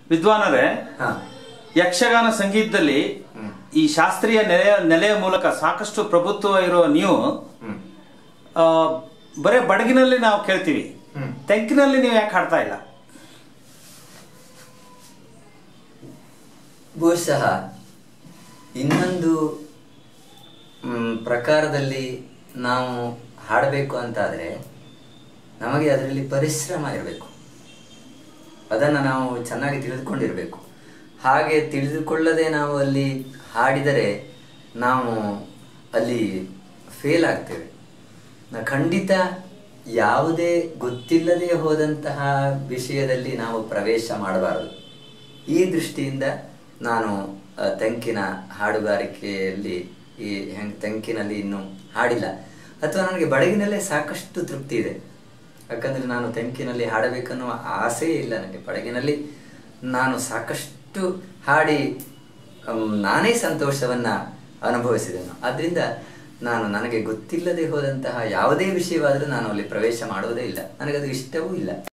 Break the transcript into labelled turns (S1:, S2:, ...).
S1: ವಿದ್ವಾನರೇ
S2: ಹಾ
S1: ಯಕ್ಷಗಾನ ಸಂಗೀತದಲ್ಲಿ ಈ ಶಾಸ್ತ್ರೀಯ ನೆಲೆಯ ನೆಲೆಯ ಮೂಲಕ ಸಾಕಷ್ಟು ಪ್ರಭುತ್ವ ಇರುವ ನೀವು
S2: ಹ್ಮ್
S1: ಆ, ಬರೇ ಬಡಗಿನಲ್ಲಿ ನಾವು ಕೇಳ್ತೀವಿ
S2: ಹ್ಮ್.
S1: ತೆಂಕಿನಲ್ಲಿ ನೀವು ಯಾಕೆ ಹಾಡ್ತಾ ಇಲ್ಲ
S2: ಬಹುಶಃ ಇನ್ನೊಂದು ಮ್, ಪ್ರಕಾರದಲ್ಲಿ ನಾವು ಹಾಡಬೇಕು ಅಂತಾದರೆ ನಮಗೆ ಅದರಲ್ಲಿ ಪರಿಶ್ರಮ ಇರಬೇಕು ಅದನ್ನು ನಾವು ಚೆನ್ನಾಗಿ ತಿಳಿದುಕೊಂಡಿರಬೇಕು ಹಾಗೆ ತಿಳಿದುಕೊಳ್ಳದೆ ನಾವು ಅಲ್ಲಿ ಹಾಡಿದರೆ ನಾವು ಅಲ್ಲಿ ಫೇಲ್ ಆಗ್ತೇವೆ ನಾ ಖಂಡಿತ ಯಾವುದೇ ಗೊತ್ತಿಲ್ಲದೆ ಹೋದಂತಹ ವಿಷಯದಲ್ಲಿ ನಾವು ಪ್ರವೇಶ ಮಾಡಬಾರದು ಈ ದೃಷ್ಟಿಯಿಂದ ನಾನು ಆ, ತೆಂಕಿನ ಹಾಡುಗಾರಿಕೆಯಲ್ಲಿ ಈ ಹೆಂಗ್ ತೆಂಕಿನಲ್ಲಿ ಇನ್ನೂ ಹಾಡಿಲ್ಲ ಅಥವಾ ನನಗೆ ಬಡಗಿನಲ್ಲೇ ಸಾಕಷ್ಟು ತೃಪ್ತಿ ಇದೆ ಯಾಕಂದರೆ ನಾನು ತೆಂಕಿನಲ್ಲಿ ಹಾಡಬೇಕನ್ನುವ ಆಸೆಯೇ ಇಲ್ಲ ನನಗೆ ಬಡಗಿನಲ್ಲಿ ನಾನು ಸಾಕಷ್ಟು ಹಾಡಿ ಅಮ್, ನಾನೇ ಸಂತೋಷವನ್ನು ಅನುಭವಿಸಿದೆನು ಆದ್ದರಿಂದ ನಾನು ನನಗೆ ಗೊತ್ತಿಲ್ಲದೆ ಹೋದಂತಹ ಯಾವುದೇ ವಿಷಯವಾದರೂ ನಾನು ಅಲ್ಲಿ ಪ್ರವೇಶ ಮಾಡುವುದೇ ಇಲ್ಲ ನನಗದು ಇಷ್ಟವೂ ಇಲ್ಲ